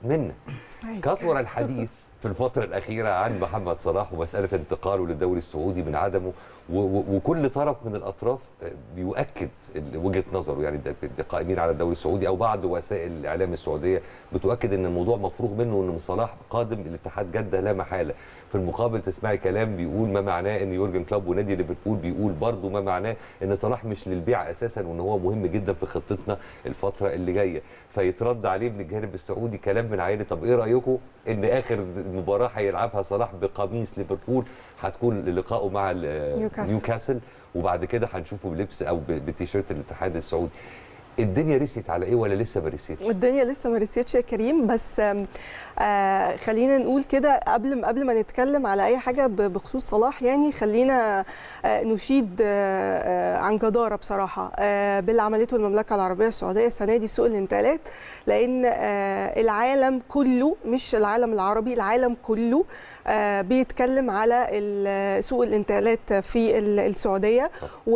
منا أيوة. كثر الحديث في الفترة الأخيرة عن محمد صلاح ومسألة انتقاله للدوري السعودي من عدمه و- و- وكل طرف من الأطراف بيؤكد ال- وجهة نظره يعني ده- ده القائمين على الدوري السعودي أو بعض وسائل الإعلام السعودية بتؤكد أن الموضوع مفروغ منه وأن صلاح قادم الاتحاد جدة لا محالة في المقابل تسمعي كلام بيقول ما معناه ان يورجن كلوب ونادي ليفربول بيقول برضه ما معناه ان صلاح مش للبيع اساسا وان هو مهم جدا في خطتنا الفتره اللي جايه فيترد عليه من الجانب السعودي كلام من عينه طب ايه رايكم ان اخر مباراه هيلعبها صلاح بقميص ليفربول هتكون لقائه مع ال- نيوكاسل. نيوكاسل وبعد كده هنشوفه بلبس او ب- بتيشيرت الاتحاد السعودي الدنيا رست على ايه ولا لسه ما رستش؟ الدنيا لسه ما رسيتش يا كريم بس آم، آه خلينا نقول كده قبل ما قبل ما نتكلم على اي حاجه ب- بخصوص صلاح يعني خلينا آه نشيد آه آه عن جداره بصراحه آه باللي عملته المملكه العربيه السعوديه السنه دي في سوق الانتقالات لان آه العالم كله مش العالم العربي العالم كله آه بيتكلم على ال- سوق الانتقالات في ال- السعوديه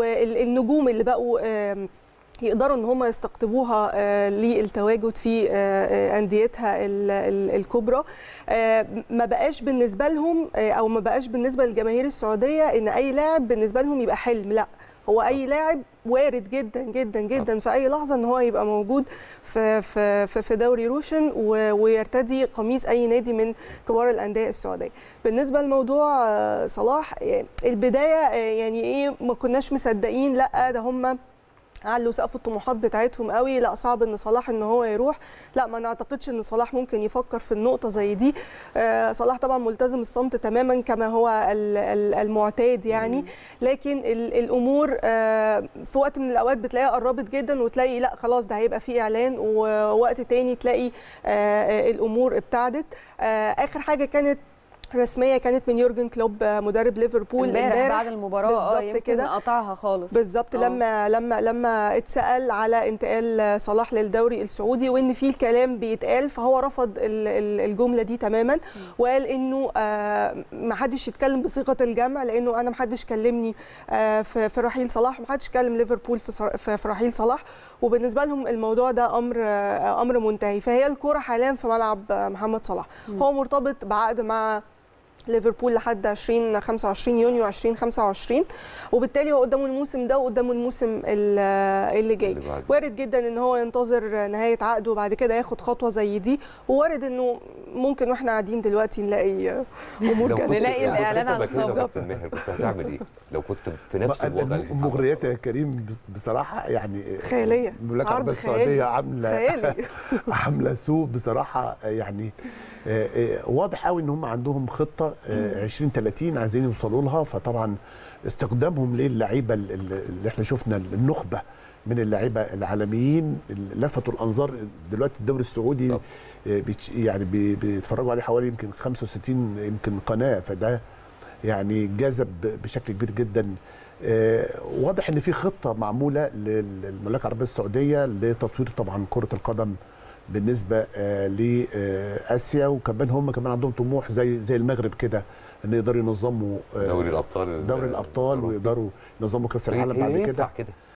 والنجوم اللي بقوا آم، يقدروا ان هم يستقطبوها آه، للتواجد في آه، آه، انديتها ال- ال- الكبرى آه، ما بقاش بالنسبه لهم آه، او ما بقاش بالنسبه للجماهير السعوديه ان اي لاعب بالنسبه لهم يبقى حلم لا هو اي لاعب وارد جدا جدا جدا في اي لحظه ان هو يبقى موجود في في في- في دوري روشن و- ويرتدي قميص اي نادي من كبار الانديه السعوديه بالنسبه لموضوع آه، صلاح آه، البدايه آه، يعني ايه ما كناش مصدقين لا ده هم علوا سقف الطموحات بتاعتهم قوي لا صعب ان صلاح ان هو يروح لا ما نعتقدش ان صلاح ممكن يفكر في النقطه زي دي آه، صلاح طبعا ملتزم الصمت تماما كما هو ال- ال- المعتاد يعني لكن ال- الامور آه، في وقت من الاوقات بتلاقيها قربت جدا وتلاقي لا خلاص ده هيبقى فيه اعلان ووقت تاني تلاقي آه، آه، الامور ابتعدت آه، اخر حاجه كانت رسميه كانت من يورجن كلوب آه، مدرب ليفربول امبارح بعد المباراه اه بالظبط يمكن كده. قطعها خالص بالظبط آه. لما لما لما اتسال على انتقال صلاح للدوري السعودي وان في الكلام بيتقال فهو رفض ال- ال- الجمله دي تماما وقال انه آه، ما حدش يتكلم بصيغه الجمع لانه انا ما حدش كلمني آه، في في رحيل صلاح ما حدش كلم ليفربول في صر- في في رحيل صلاح وبالنسبه لهم الموضوع ده امر آه، امر منتهي فهي الكوره حاليا في ملعب آه، محمد صلاح هو مرتبط بعقد مع ليفربول لحد 20 25 يونيو 2025 وبالتالي هو قدامه الموسم ده وقدامه الموسم ال- اللي جاي اللي بعده. وارد جدا ان هو ينتظر نهايه عقده وبعد كده ياخد خطوه زي دي ووارد انه ممكن واحنا قاعدين دلوقتي نلاقي امور لو كنت- جديدة. نلاقي لو كنت الإعلان على مكانه الخبر. كابتن ماهر كنت هتعمل ايه؟ لو كنت في نفس الوضع اللي محمد المغريات يا كريم بص- بصراحه يعني خيالية. المملكه عرض العربيه خيالي. السعوديه عامله خيالي عامله سوق بصراحه يعني آه، آه، واضح قوي ان هم عندهم خطه آه، 20 30 عايزين يوصلوا لها فطبعا استخدامهم للعيبه ال- ال- اللي احنا شفنا النخبه من اللعيبه العالميين اللي لفتوا الانظار دلوقتي الدوري السعودي طب. آه، بيتش- يعني بي- بيتفرجوا عليه حوالي يمكن 65 يمكن قناه فده يعني جذب بشكل كبير جدا آه، واضح ان في خطه معموله للمملكه العربيه السعوديه لتطوير طبعا كره القدم بالنسبه آه، لاسيا وكمان هم كمان عندهم طموح زي زي المغرب كده ان يقدروا ينظموا آه، دوري الابطال دوري الابطال ويقدروا ينظموا كاس العالم هي- هي بعد ينفع كده كده